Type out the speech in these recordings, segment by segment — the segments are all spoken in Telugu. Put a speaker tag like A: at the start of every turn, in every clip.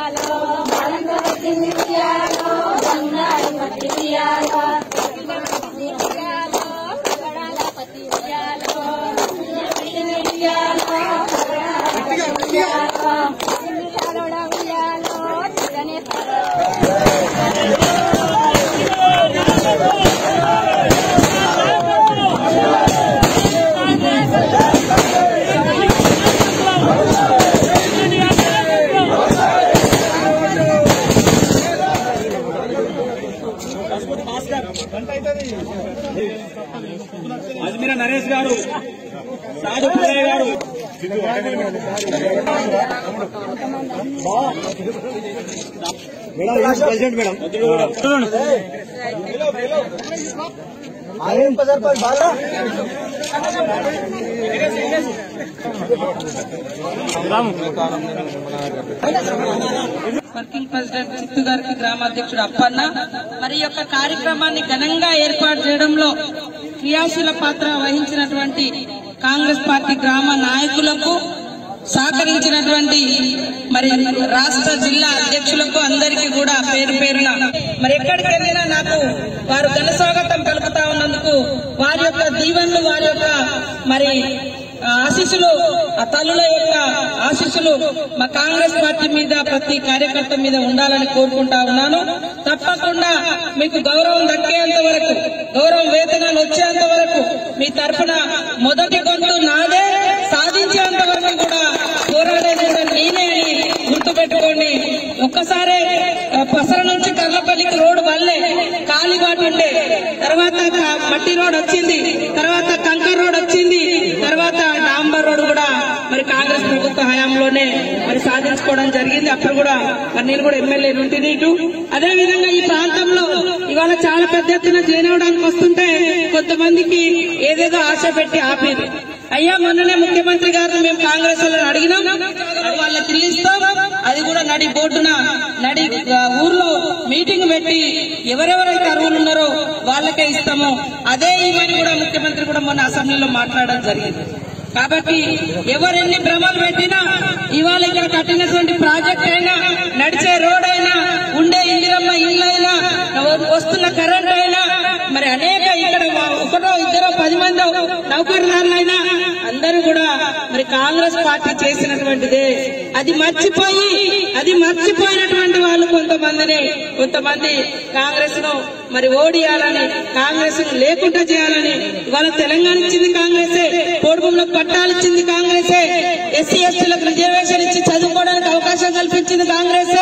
A: ఉయ్యాలో బాలంత పెట్టింది ఉయ్యాలో బంగారు పట్టి ఉయ్యాలో ఉయ్యాలో పగడాల పట్టి ఉయ్యాలో పెట్టింది ఉయ్యాలో పగడాల పట్టి ఉయ్యాలో ఉయ్యాలోడ ఉయ్యాలో తిరగనే
B: అజ్మీర నరేష్ గారు సాధు పుల్లయ్య గారు
C: ప్రెసిడెంట్ మేడం
D: వర్కింగ్ ప్రెసిడెంట్ చిత్తు గారికి గ్రామాధ్యక్షుడు అప్పన్న మరి ఈ యొక్క కార్యక్రమాన్ని ఘనంగా ఏర్పాటు చేయడంలో క్రియాశీల పాత్ర వహించినటువంటి కాంగ్రెస్ పార్టీ గ్రామ నాయకులకు సహకరించినటువంటి మరి రాష్ట్ర జిల్లా అధ్యక్షులకు అందరికీ కూడా పేరు పేరున మరి ఎక్కడికి వెళ్ళినా నాకు వారు ఘన స్వాగతం పలుకుతా ఉన్నందుకు వారి యొక్క దీవెనలు వారి యొక్క మరి ఆ ఆశీస్సులు ఆ తల్లుల యొక్క ఆశీస్సులు మా కాంగ్రెస్ పార్టీ మీద ప్రతి కార్యకర్త మీద ఉండాలని కోరుకుంటా ఉన్నాను తప్పకుండా మీకు గౌరవం దక్కేంత వరకు గౌరవం వేతనాలు వచ్చేంత వరకు మీ తరఫున మొదటి గొంతు నాదే సాధించేంత వరకు కూడా పోరాడేది కూడా నేనే అని గుర్తు పెట్టుకోండి ఒక్కసారే ఆ, పసర నుంచి కర్లపల్లికి రోడ్డు వల్లే కాలిబాటు ఉండే తర్వాత క- మట్టి రోడ్ వచ్చింది తర్వాత కంకర్ రోడ్ వచ్చింది తర్వాత డాంబర్ రోడ్ కూడా మరి కాంగ్రెస్ ప్రభుత్వ హయాంలోనే మరి సాధించుకోవడం జరిగింది అప్పుడు కూడా మరి నేను కూడా ఎమ్మెల్యే ఉంటుంది ఇటు అదే విధంగా ఈ ప్రాంతంలో ఇవాళ చాలా పెద్ద ఎత్తున జాయిన్ అవడానికి వస్తుంటే కొంతమందికి ఏదేదో ఆశ పెట్టి ఆపేది అయ్యా మొన్ననే ముఖ్యమంత్రి గారిని మేము కాంగ్రెస్ వాళ్ళని అడిగినాం వాళ్ళకి ఇల్లు ఇస్తాం అది కూడా నడి బోర్డున నడి ఆ, ఊర్లో మీటింగ్ పెట్టి ఎవరెవరైతే అర్హులు ఉన్నారో వాళ్ళకే ఇస్తాము అదే ఇవన్నీ కూడా ముఖ్యమంత్రి కూడా మొన్న అసెంబ్లీలో మాట్లాడడం జరిగింది కాబట్టి ఎవరెన్ని భ్రమలు పెట్టినా ఇవాళ ఇక్కడ కట్టినటువంటి ప్రాజెక్ట్ అయినా నడిచే రోడ్ అయినా ఉండే ఇందిరమ్మ ఇల్లు అయినా వస్తున్న కరెంట్ అయినా మరి అనేక ఇక్కడ ఒకటో ఇద్దరో పది మంది నౌకరుదారులైనా అందరూ కూడా మరి కాంగ్రెస్ పార్టీ చేసినటువంటిదే అది మర్చిపోయి అది మర్చిపోయినటువంటి వాళ్ళు కొంతమందిని కొంతమంది కాంగ్రెస్ ను మరి ఓడియాలని కాంగ్రెస్ ను లేకుండా చేయాలని ఇవాళ తెలంగాణ ఇచ్చింది కాంగ్రెసే పొడుపులకు పట్టాలు ఇచ్చింది కాంగ్రెసే ఎస్సీ ఎస్టీలకు రిజర్వేషన్ ఇచ్చి చదువుకోవడానికి అవకాశం కల్పించింది కాంగ్రెసే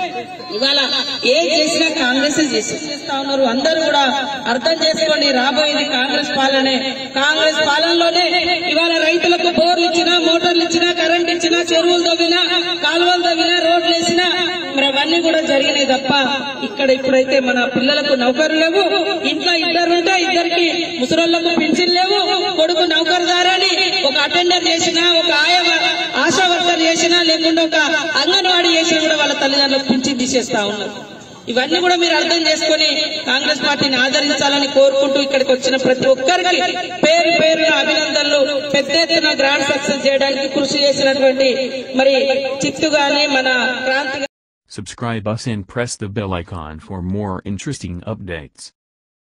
D: ఇవాళ ఏం చేసినా కాంగ్రెస్ చేస్తా ఉన్నారు అందరూ కూడా అర్థం చేసుకోండి రాబోయేది కాంగ్రెస్ పాలనే కాంగ్రెస్ పాలనలోనే ఇవాళ రైతులకు బోర్లు ఇచ్చినా మోటార్లు ఇచ్చినా కరెంట్ ఇచ్చినా చెరువులు తవ్వినా కాలువలు తవ్వినా రోడ్లు వేసినా మరి అవన్నీ కూడా జరిగినాయి తప్ప ఇక్కడ ఇప్పుడైతే మన పిల్లలకు నౌకరు లేవు ఇంట్లో ఇద్దరు ఉంటే ఇద్దరికి ముసలోళ్లకు పింఛన్ లేవు కొడుకు నౌకరుదారని ఒక అటెండర్ చేసినా ఒక ఆయ ఆశా వర్కర్ చేసినా లేకుండా ఒక అంగన్వాడీ చేసినా కూడా వాళ్ళ తల్లిదండ్రులకు పింఛన్ తీసేస్తా ఉన్నారు ఇవన్నీ కూడా మీరు అర్థం చేసుకొని కాంగ్రెస్ పార్టీని ఆదరించాలని కోరుకుంటూ ఇక్కడికి వచ్చిన ప్రతి ఒక్కరికి పేరు పేరున అభినందనలు పెద్ద ఎత్తున గ్రాండ్ సక్సెస్ చేయడానికి కృషి చేసినటువంటి మరి చిత్తు గాని మన Kranti
E: Subscribe us and press the bell icon for more interesting updates.